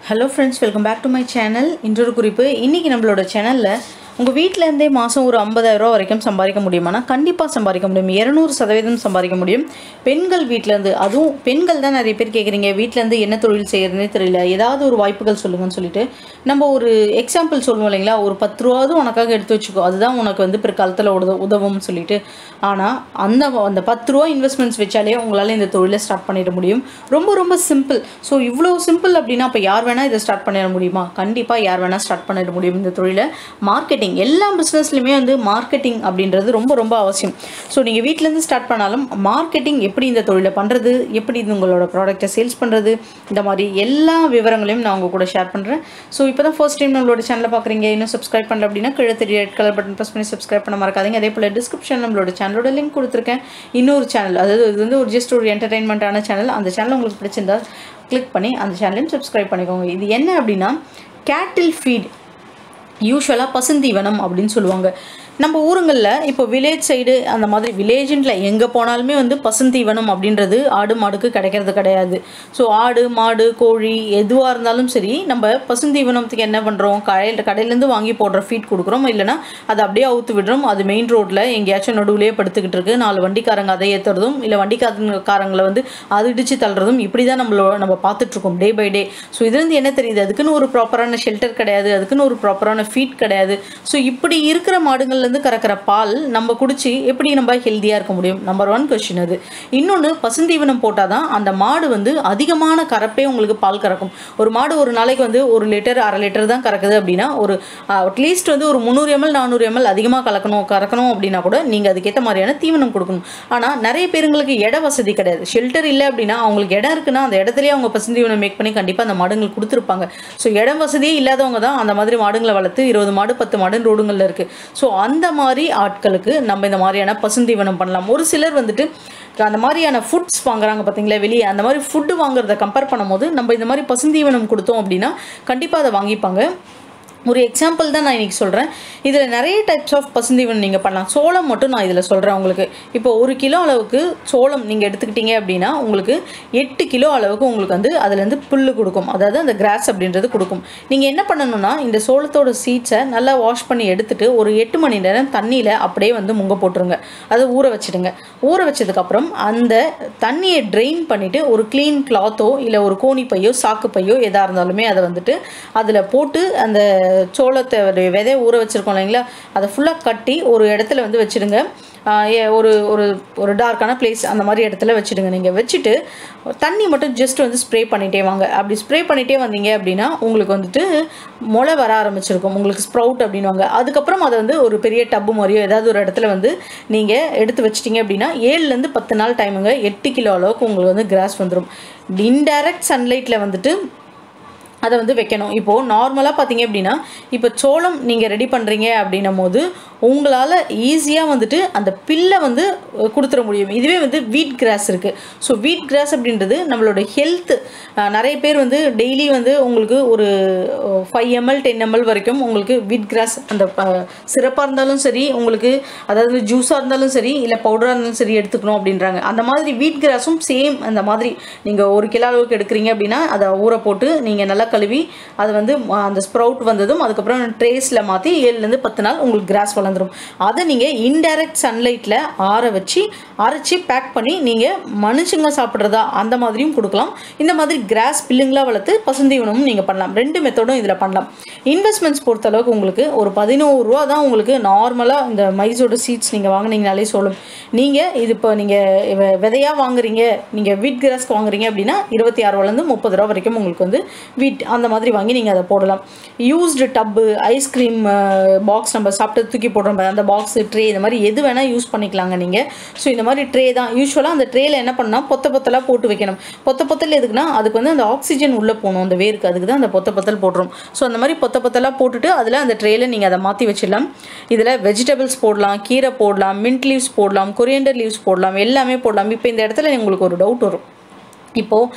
hello friends welcome back to my channel இன்னொரு குறிப்பு இன்றைக்கி நம்மளோட சேனலில் உங்கள் வீட்டிலேருந்தே மாதம் ஒரு 50000 ரூபா வரைக்கும் சம்பாதிக்க முடியுமானா கண்டிப்பாக சம்பாதிக்க முடியும் இரநூறு சதவீதம் சம்பாதிக்க முடியும் பெண்கள் வீட்டிலேருந்து அதுவும் பெண்கள் தான் நிறைய பேர் கேட்குறீங்க வீட்டிலேருந்து என்ன தொழில் செய்யறதுனே தெரியல ஏதாவது ஒரு வாய்ப்புகள் சொல்லுங்கன்னு சொல்லிட்டு நம்ம ஒரு எக்ஸாம்பிள் சொல்லுவோம் இல்லைங்களா ஒரு பத்து ரூபாவது உனக்காக எடுத்து வச்சுக்கோ அதுதான் உனக்கு வந்து பிற்காலத்தில் உதவ உதவும்னு சொல்லிட்டு ஆனால் அந்த அந்த பத்து ரூபா இன்வெஸ்ட்மெண்ட்ஸ் வச்சாலே உங்களால் இந்த தொழிலை ஸ்டார்ட் பண்ணிட முடியும் ரொம்ப ரொம்ப சிம்பிள் ஸோ இவ்வளோ சிம்பிள் அப்படின்னா அப்போ யார் வேணால் இதை ஸ்டார்ட் பண்ணிட முடியுமா கண்டிப்பாக யார் வேணால் ஸ்டார்ட் பண்ணிட முடியும் இந்த தொழிலை மார்க்கெட்டிங் எல்லா பிஸ்னஸ்லையுமே வந்து மார்க்கெட்டிங் அப்படின்றது ரொம்ப ரொம்ப அவசியம் ஸோ நீங்கள் வீட்டிலேருந்து ஸ்டார்ட் பண்ணாலும் மார்க்கெட்டிங் எப்படி இந்த தொழிலை பண்ணுறது எப்படி இது உங்களோட ப்ராடக்ட்டை சேல்ஸ் பண்ணுறது இந்த மாதிரி எல்லா விவரங்களையும் நான் உங்கள் கூட ஷேர் பண்ணுறேன் ஸோ இப்போ தான் ஃபர்ஸ்ட் டைம் நம்மளோட சேனலை பார்க்குறீங்க இன்னும் சப்ஸ்கிரைப் பண்ணல அப்படின்னா கீழே தெரிய ரெட் கலர் பட்டன் ப்ரெஸ் பண்ணி சப்ஸ்கிரைப் பண்ண மறக்காதீங்க அதே போல் டிஸ்கிரிப்ஷன் நம்மளோட சேனலோட லிங்க் கொடுத்துருக்கேன் இன்னொரு சேனல் அதாவது இது வந்து ஒரு ஜஸ்ட் ஒரு என்டர்டைன்மெண்ட்டான சேனல் அந்த சேனல் உங்களுக்கு பிடிச்சிருந்தா கிளிக் பண்ணி அந்த சேனலையும் சப்ஸ்கிரைப் பண்ணிக்கோங்க இது என்ன அப்படின்னா கேட்டில் ஃபீட் யூஸ்வலாக பசுந்தீவனம் அப்படின்னு சொல்லுவாங்க நம்ம ஊருங்களில் இப்போ வில்லேஜ் சைடு அந்த மாதிரி வில்லேஜில் எங்கே போனாலுமே வந்து பசுந்தீவனம் அப்படின்றது ஆடு மாடுக்கு கிடைக்கிறது கிடையாது ஸோ ஆடு மாடு கோழி எதுவாக இருந்தாலும் சரி நம்ம பசுந்தீவனத்துக்கு என்ன பண்ணுறோம் கடையில் கடையிலேருந்து வாங்கி போடுற ஃபீட் கொடுக்குறோம் இல்லைனா அதை அப்படியே அவுத்து விடுறோம் அது மெயின் ரோட்டில் எங்கேயாச்சும் நடுவுலேயே படுத்துக்கிட்டு இருக்கு நாலு வண்டிக்காரங்க அதை ஏற்றுறதும் இல்லை வண்டிக்காரங்களை வந்து அது இடிச்சு தள்ளுறதும் இப்படி தான் நம்மளோட நம்ம பார்த்துட்ருக்கோம் டே பை டே ஸோ இதுலேருந்து என்ன தெரியுது அதுக்குன்னு ஒரு ப்ராப்பரான ஷெல்டர் கிடையாது அதுக்குன்னு ஒரு ப்ராப்பரான ஃபீட் கிடையாது ஸோ இப்படி இருக்கிற மாடுங்கள்லேருந்து கறக்கிற பால் நம்ம குடிச்சு எப்படி நம்ம ஹெல்த்தியாக இருக்க முடியும் நம்பர் ஒன் கொஷின் அது இன்னொன்று பசுந்தீவனம் போட்டால் தான் அந்த மாடு வந்து அதிகமான கறப்பே உங்களுக்கு பால் கறக்கும் ஒரு மாடு ஒரு நாளைக்கு வந்து ஒரு லிட்டர் அரை லிட்டர் தான் கறக்குது அப்படின்னா ஒரு அட்லீஸ்ட் வந்து ஒரு முந்நூறு எம்எல் நானூறு எம்எல் அதிகமாக கலக்கணும் கறக்கணும் அப்படின்னா கூட நீங்கள் அதுக்கேற்ற மாதிரியான தீவனம் கொடுக்கணும் ஆனால் நிறைய பேருங்களுக்கு இட வசதி கிடையாது ஷெல்டர் இல்லை அப்படின்னா அவங்களுக்கு இடம் இருக்குன்னா அந்த இடத்துலயே அவங்க பசுந்தீவனம் மேக் பண்ணி கண்டிப்பாக அந்த மாடுங்களுக்கு கொடுத்துருப்பாங்க ஸோ இடம் வசதியே இல்லாதவங்க தான் அந்த மாதிரி மாடுங்களை வளர்த்து இருபது மாடு பத்து மாடு ரோடுங்களில் இருக்குது ஸோ அந்த மாதிரி ஆட்களுக்கு நம்ம இந்த மாதிரியான பசுந்தீவனம் பண்ணலாம் ஒரு சிலர் வந்துட்டு அந்த மாதிரியான ஃபுட்ஸ் வாங்குறாங்க பார்த்தீங்களா வெளியே அந்த மாதிரி ஃபுட்டு வாங்குறத கம்பேர் பண்ணும்போது நம்ம இந்த மாதிரி பசுந்தீவனம் கொடுத்தோம் அப்படின்னா கண்டிப்பாக அதை வாங்கிப்பாங்க ஒரு எக்ஸாம்பிள் தான் நான் இன்றைக்கி சொல்கிறேன் இதில் நிறைய டைப்ஸ் ஆஃப் பசுந்தீவனம் நீங்கள் பண்ணலாம் சோளம் மட்டும் நான் இதில் சொல்கிறேன் உங்களுக்கு இப்போ ஒரு கிலோ அளவுக்கு சோளம் நீங்கள் எடுத்துக்கிட்டீங்க அப்படின்னா உங்களுக்கு எட்டு கிலோ அளவுக்கு உங்களுக்கு வந்து அதுலேருந்து புல் கொடுக்கும் அதாவது அந்த கிராஸ் அப்படின்றது கொடுக்கும் நீங்கள் என்ன பண்ணணும்னா இந்த சோளத்தோட சீட்ஸை நல்லா வாஷ் பண்ணி எடுத்துட்டு ஒரு எட்டு மணி நேரம் தண்ணியில் அப்படியே வந்து முங்க போட்டுருங்க அதை ஊற வச்சுடுங்க ஊற வச்சதுக்கப்புறம் அந்த தண்ணியை ட்ரெயின் பண்ணிவிட்டு ஒரு க்ளீன் கிளாத்தோ இல்லை ஒரு கோணி பையோ சாக்கு பையோ எதாக இருந்தாலுமே அதை வந்துட்டு அதில் போட்டு அந்த சோளத்தை விதைய ஊற வச்சுருக்கோம் இல்லைங்களா அதை ஃபுல்லாக கட்டி ஒரு இடத்துல வந்து வச்சுடுங்க ஒரு ஒரு ஒரு டார்க்கான பிளேஸ் அந்த மாதிரி இடத்துல வச்சுடுங்க நீங்கள் வச்சுட்டு தண்ணி மட்டும் ஜஸ்ட் வந்து ஸ்ப்ரே பண்ணிகிட்டே வாங்க அப்படி ஸ்ப்ரே பண்ணிகிட்டே வந்தீங்க அப்படின்னா உங்களுக்கு வந்துட்டு முளை வர ஆரம்பிச்சிருக்கும் உங்களுக்கு ஸ்ப்ரவுட் அப்படின்வாங்க அதுக்கப்புறம் அதை வந்து ஒரு பெரிய டப்பு மாதிரியோ ஏதாவது ஒரு இடத்துல வந்து நீங்கள் எடுத்து வச்சிட்டிங்க அப்படின்னா ஏழுலேருந்து பத்து நாள் டைமுங்க எட்டு கிலோ அளவுக்கு உங்களுக்கு வந்து கிராஸ் வந்துடும் இன்டைரக்ட் சன்லைட்டில் வந்துட்டு அதை வந்து வைக்கணும் இப்போது நார்மலாக பார்த்தீங்க அப்படின்னா இப்போ சோளம் நீங்கள் ரெடி பண்ணுறீங்க அப்படின்னும் போது உங்களால் ஈஸியாக வந்துட்டு அந்த பில்லை வந்து கொடுத்துட முடியும் இதுவே வந்து வீட் கிராஸ் இருக்குது ஸோ வீட் கிராஸ் அப்படின்றது நம்மளோட ஹெல்த் நிறைய பேர் வந்து டெய்லி வந்து உங்களுக்கு ஒரு ஃபைவ் எம்எல் டென் எம்எல் வரைக்கும் உங்களுக்கு வீட் கிராஸ் அந்த சிறப்பாக இருந்தாலும் சரி உங்களுக்கு அதாவது ஜூஸாக இருந்தாலும் சரி இல்லை பவுடராக இருந்தாலும் சரி எடுத்துக்கணும் அப்படின்றாங்க அந்த மாதிரி வீட் கிராஸும் சேம் அந்த மாதிரி நீங்கள் ஒரு கிலோ அளவுக்கு எடுக்கிறீங்க அப்படின்னா அதை ஊற போட்டு நீங்கள் நல்லா கழுவி அது வந்து அந்த ஸ்ப்ரவுட் வந்ததும் அதுக்கப்புறம் ட்ரேஸில் மாற்றி ஏழுலேருந்து பத்து நாள் உங்களுக்கு கிராஸ் வளர்ந்துடும் அதை நீங்கள் இன்டைரக்ட் சன்லைட்டில் ஆற வச்சு அரைச்சி பேக் பண்ணி நீங்கள் மனுஷங்க சாப்பிட்றதா அந்த மாதிரியும் கொடுக்கலாம் இந்த மாதிரி கிராஸ் பில்லுங்களாக வளர்த்து பசுந்தீவனமும் நீங்கள் பண்ணலாம் ரெண்டு மெத்தடும் இதில் பண்ணலாம் இன்வெஸ்ட்மெண்ட்ஸ் பொறுத்தளவுக்கு உங்களுக்கு ஒரு பதினோரு ரூபா தான் உங்களுக்கு நார்மலாக இந்த மைஸோட சீட்ஸ் நீங்கள் வாங்கினீங்கனாலே சொல்லும் நீங்கள் இது இப்போ நீங்கள் விதையாக வாங்குறீங்க நீங்கள் வீட் கிராஸ்க்கு வாங்குறீங்க அப்படின்னா இருபத்தி ஆறு ரூபாலேருந்து முப்பது ரூபா வரைக்கும் உங்களுக்கு வந்து வீட் அந்த மாதிரி வாங்கி நீங்கள் அதை போடலாம் யூஸ்டு டப்பு ஐஸ்கிரீம் பாக்ஸ் நம்ம சாப்பிட்டு தூக்கி போடுறோம் அந்த பாக்ஸ் ட்ரே இந்த மாதிரி எது வேணால் யூஸ் பண்ணிக்கலாங்க நீங்கள் ஸோ இந்த மாதிரி ட்ரே தான் யூஸ்வலாக அந்த ட்ரேயில் என்ன பண்ணால் பொத்த பொத்தலாக போட்டு வைக்கணும் பொத்த பொத்தல் எதுக்குன்னா அதுக்கு வந்து அந்த ஆக்சிஜன் உள்ளே போகணும் அந்த வேருக்கு அதுக்கு தான் அந்த பொத்த பொத்தல் போடுறோம் ஸோ அந்த மாதிரி பொத்த பொத்தலாக போட்டுட்டு அதில் அந்த ட்ரேயில் நீங்கள் அதை மாற்றி வச்சிடலாம் இதில் வெஜிடபிள்ஸ் போடலாம் கீரை போடலாம் மின்ட் லீவ்ஸ் போடலாம் கொரியண்டர் லீவ்ஸ் போடலாம் எல்லாமே போடலாம் இப்போ இந்த இடத்துல உங்களுக்கு ஒரு டவுட் வரும் இப்போது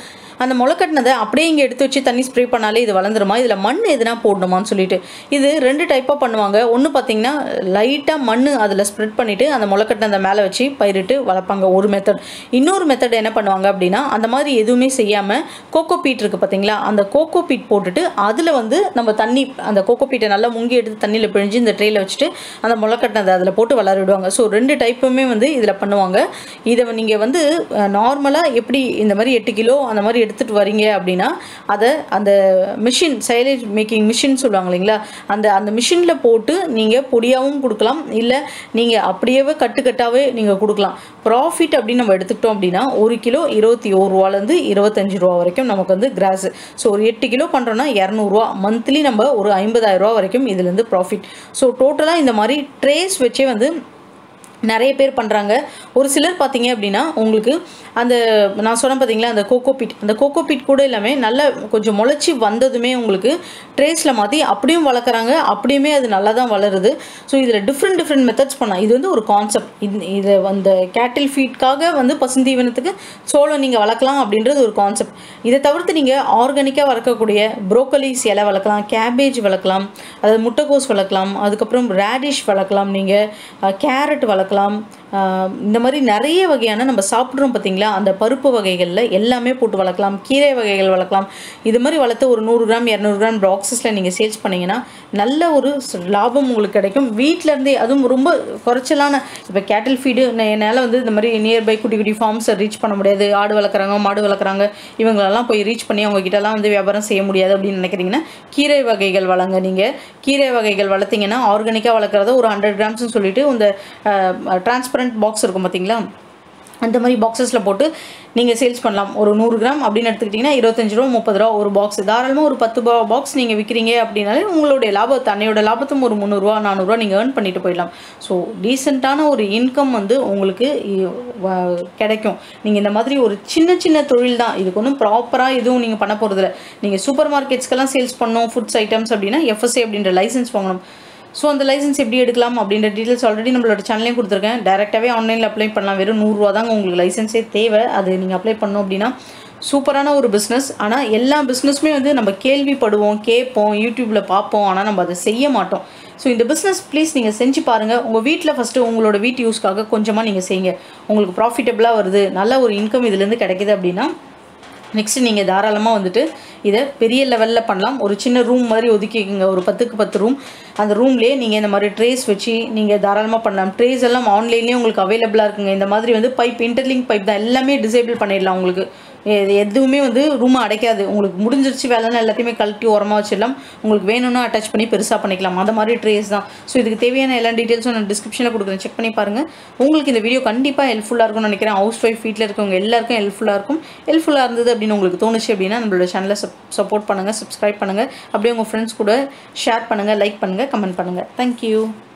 அந்த முளைக்கட்டினதை அப்படியே இங்கே எடுத்து வச்சு தண்ணி ஸ்ப்ரே பண்ணாலே இது வளர்ந்துருமா இதில் மண் எதுனா போடணுமான்னு சொல்லிட்டு இது ரெண்டு டைப்பாக பண்ணுவாங்க ஒன்று பார்த்தீங்கன்னா லைட்டாக மண் அதில் ஸ்ப்ரெட் பண்ணிவிட்டு அந்த முளைக்கட்டினதை மேலே வச்சு பயிரிட்டு வளர்ப்பாங்க ஒரு மெத்தட் இன்னொரு மெத்தட் என்ன பண்ணுவாங்க அப்படின்னா அந்த மாதிரி எதுவுமே செய்யாமல் கோகோ பீட் இருக்குது பார்த்தீங்களா அந்த கோகோ பீட் போட்டுட்டு அதில் வந்து நம்ம தண்ணி அந்த கோகோ பீட்டை நல்லா முங்கி எடுத்து தண்ணியில் பிழிஞ்சு இந்த ட்ரேயில் வச்சுட்டு அந்த முளைக்கட்டினதை அதில் போட்டு வளர விடுவாங்க ஸோ ரெண்டு டைப்புமே வந்து இதில் பண்ணுவாங்க இதை நீங்கள் வந்து நார்மலாக எப்படி இந்த மாதிரி எட்டு கிலோ அந்த மாதிரி எடுத்துகிட்டு வரீங்க அப்படின்னா அதை அந்த மிஷின் சைலேஜ் மேக்கிங் மிஷின் சொல்லுவாங்க இல்லைங்களா அந்த அந்த மிஷினில் போட்டு நீங்கள் பொடியாகவும் கொடுக்கலாம் இல்லை நீங்கள் அப்படியே கட்டுக்கட்டாகவே நீங்கள் கொடுக்கலாம் ப்ராஃபிட் அப்படின்னு நம்ம எடுத்துக்கிட்டோம் அப்படின்னா ஒரு கிலோ இருபத்தி ஒரு ரூபாலேருந்து இருபத்தஞ்சு ரூபா வரைக்கும் நமக்கு வந்து கிராஸ் ஸோ ஒரு எட்டு கிலோ பண்ணுறோன்னா இரநூறுவா மந்த்லி நம்ம ஒரு ஐம்பதாயிரம் ரூபா வரைக்கும் இதுலேருந்து ப்ராஃபிட் ஸோ டோட்டலாக இந்த மாதிரி ட்ரேஸ் வச்சே வந்து நிறைய பேர் பண்ணுறாங்க ஒரு சிலர் பார்த்தீங்க அப்படின்னா உங்களுக்கு அந்த நான் சொன்னேன் பார்த்தீங்களா அந்த கோகோ பீட் அந்த கோகோ பீட் கூட எல்லாமே நல்லா கொஞ்சம் முளைச்சி வந்ததுமே உங்களுக்கு ட்ரேஸில் மாற்றி அப்படியும் வளர்க்குறாங்க அப்படியுமே அது நல்லா தான் வளருது ஸோ இதில் டிஃப்ரெண்ட் டிஃப்ரெண்ட் மெத்தட்ஸ் பண்ணலாம் இது வந்து ஒரு கான்செப்ட் இது இதை அந்த கேட்டில் ஃபீட்காக வந்து பசுந்தீவனத்துக்கு சோளம் நீங்கள் வளர்க்கலாம் அப்படின்றது ஒரு கான்செப்ட் இதை தவிர்த்து நீங்கள் ஆர்கானிக்காக வளர்க்கக்கூடிய ப்ரோக்கலிஸ் இலை வளர்க்கலாம் கேபேஜ் வளர்க்கலாம் அதாவது முட்டைக்கோஸ் வளர்க்கலாம் அதுக்கப்புறம் ரேடிஷ் வளர்க்கலாம் நீங்கள் கேரட் வளர்க்கலாம் ஆஹ் இந்த மாதிரி நிறைய வகையான நம்ம சாப்பிட்றோம் பார்த்தீங்களா அந்த பருப்பு வகைகளில் எல்லாமே போட்டு வளர்க்கலாம் கீரை வகைகள் வளர்க்கலாம் இது மாதிரி வளர்த்து ஒரு நூறு கிராம் இரநூறு கிராம் பாக்ஸஸில் நீங்கள் சேல்ஸ் பண்ணிங்கன்னா நல்ல ஒரு ஸ்- லாபம் உங்களுக்கு கிடைக்கும் வீட்ல இருந்தே அதுவும் ரொம்ப குறைச்சலான இப்போ கேட்டில் ஃபீடு என்னால் வந்து இந்த மாதிரி நியர்பை குட்டி குட்டி ஃபார்ம்ஸை ரீச் பண்ண முடியாது ஆடு வளர்க்குறாங்க மாடு வளர்க்குறாங்க இவங்களெல்லாம் போய் ரீச் பண்ணி அவங்க கிட்டலாம் வந்து வியாபாரம் செய்ய முடியாது அப்படின்னு நினைக்கிறீங்கன்னா கீரை வகைகள் வளங்க நீங்கள் கீரை வகைகள் வளர்த்தீங்கன்னா ஆர்கானிக்காக வளர்க்குறத ஒரு ஹண்ட்ரட் கிராம்ஸ்னு சொல்லிட்டு இந்த டிரான்ஸ்பரண்ட் பாக்ஸ் இருக்கும் பார்த்தீங்களா அந்த மாதிரி பாக்ஸஸில் போட்டு நீங்கள் சேல்ஸ் பண்ணலாம் ஒரு நூறு கிராம் அப்படின்னு எடுத்துக்கிட்டிங்கன்னா இருபத்தஞ்சு ரூபா முப்பது ரூபா ஒரு பாக்ஸ் தாராளமாக ஒரு பத்து பாக்ஸ் நீங்கள் விற்கிறீங்க அப்படின்னாலே உங்களுடைய லாபத்தை அன்னையோட லாபத்தும் ஒரு முந்நூறுரூவா நானூறுரூவா நீங்கள் ஏர்ன் பண்ணிட்டு போயிடலாம் ஸோ டீசெண்டான ஒரு இன்கம் வந்து உங்களுக்கு இ- வ- கிடைக்கும் நீங்கள் இந்த மாதிரி ஒரு சின்ன சின்ன தொழில் தான் இதுக்கு ஒன்றும் ப்ராப்பராக எதுவும் நீங்கள் பண்ண போகிறதில்ல நீங்கள் சூப்பர் மார்க்கெட்ஸ்க்கெல்லாம் சேல்ஸ் பண்ணணும் ஃபுட்ஸ் ஐட்டம்ஸ் அப்படின்னா எஃப்எஸ்ஏ அப்படின்ற லைசன்ஸ் வாங்கணும் ஸோ அந்த லைசன்ஸ் எப்படி எடுக்கலாம் அப்படின்ற டீட்டெயில்ஸ் ஆல்ரெடி நம்மளோட சேனலையும் கொடுத்துருக்கேன் டேரெக்டாகவே ஆன்லைனில் அப்ளை பண்ணலாம் வெறும் நூறுரூவா தாங்க உங்களுக்கு லைசன்ஸே தேவை அது நீங்கள் அப்ளை பண்ணோம் அப்படின்னா சூப்பரான ஒரு பிஸ்னஸ் ஆனால் எல்லா பிஸ்னஸுமே வந்து நம்ம கேள்விப்படுவோம் கேட்போம் யூடியூப்பில் பார்ப்போம் ஆனால் நம்ம அதை செய்ய மாட்டோம் ஸோ இந்த பிஸ்னஸ் ப்ளீஸ் நீங்கள் செஞ்சு பாருங்கள் உங்கள் வீட்டில் ஃபஸ்ட்டு உங்களோட வீட்டு யூஸ்க்காக கொஞ்சமாக நீங்கள் செய்யுங்க உங்களுக்கு ப்ராஃபிட்டபுளாக வருது நல்ல ஒரு இன்கம் இதுலேருந்து கிடைக்குது அப்படின்னா நெக்ஸ்ட் நீங்கள் தாராளமாக வந்துட்டு இதை பெரிய லெவலில் பண்ணலாம் ஒரு சின்ன ரூம் மாதிரி ஒதுக்கிக்கோங்க ஒரு பத்துக்கு பத்து ரூம் அந்த ரூம்லேயே நீங்கள் இந்த மாதிரி ட்ரேஸ் வச்சு நீங்கள் தாராளமாக பண்ணலாம் ட்ரேஸ் எல்லாம் ஆன்லைன்லேயே உங்களுக்கு அவைலபிளாக இருக்குங்க இந்த மாதிரி வந்து பைப் இன்டர்லிங்க் பைப் தான் எல்லாமே டிசேபிள் பண்ணிடலாம் உங்களுக்கு எ- எதுவுமே வந்து ரூமை அடைக்காது உங்களுக்கு முடிஞ்சிருச்சு வேலைன்னா எல்லாத்தையுமே கழட்டி உரமாக வச்சிடலாம் உங்களுக்கு வேணும்னா அட்டாச் பண்ணி பெருசாக பண்ணிக்கலாம் அந்த மாதிரி ட்ரேஸ் தான் ஸோ இதுக்கு தேவையான எல்லா டீட்டெயில்ஸும் நான் டிஸ்கிரிப்ஷனில் கொடுக்குறேன் செக் பண்ணி பாருங்கள் உங்களுக்கு இந்த வீடியோ கண்டிப்பாக ஹெல்ப்ஃபுல்லாக இருக்கும்னு நினைக்கிறேன் ஹவுஸ் ஒய்ஃப் வீட்டில் இருக்கவங்க எல்லாருக்கும் ஹெல்ப்ஃபுல்லாக இருக்கும் ஹெல்ப்ஃபுல்லாக இருந்தது அப்படின்னு உங்களுக்கு தோணுச்சு அப்படின்னா நம்மளோட சேனலை சப் சப்போர்ட் பண்ணுங்கள் சப்ஸ்கிரைப் பண்ணுங்கள் அப்படியே உங்கள் ஃப்ரெண்ட்ஸ் கூட ஷேர் பண்ணுங்கள் லைக் பண்ணுங்கள் கமெண்ட் பண்ணுங்கள் தேங்க்யூ